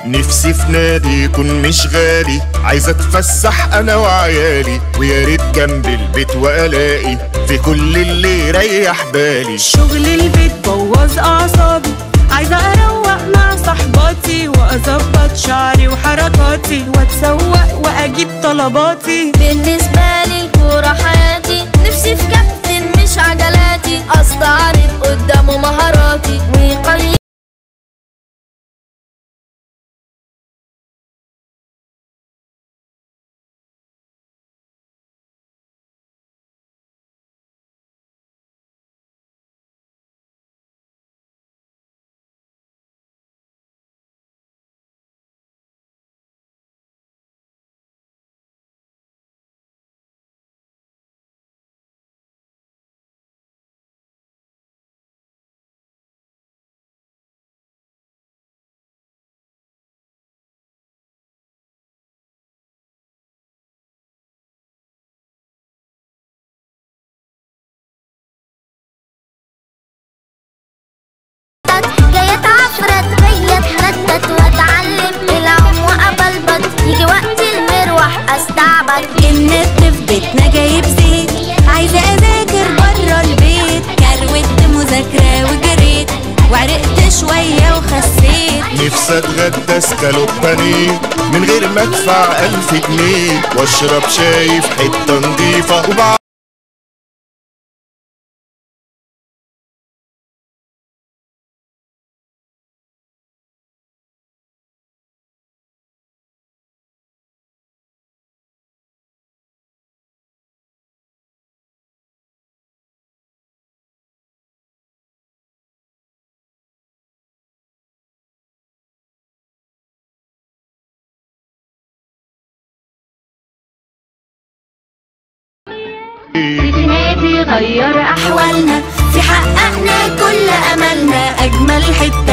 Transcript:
نفسي في نادي يكون مش غالي عايز اتفسح انا وعيالي ويا ريت جنب البيت والاقي في كل اللي يريح بالي شغل البيت بوظ اعصابي عايزه اروق مع صحباتي واظبط شعري وحركاتي واتسوق واجيب طلباتي بالنسبة لي الكورة حياتي نفسي في كابتن مش عجلاتي استعرض قدامه مهاراتي ويقيم جاية اتعفرت جاية اتنطط واتعلم العم وابلبط يجي وقت المروح استعبط النت في بيتنا جايب زيت عايزة أذاكر برا البيت كروت مذاكرة وجريت وعرقت شوية وخسيت نفسي اتغدى سكالوب بانيه من غير ما ادفع الف جنيه واشرب شاي في حته نضيفه وبعد نادي غير أحوالنا في حققنا كل أملنا أجمل حتة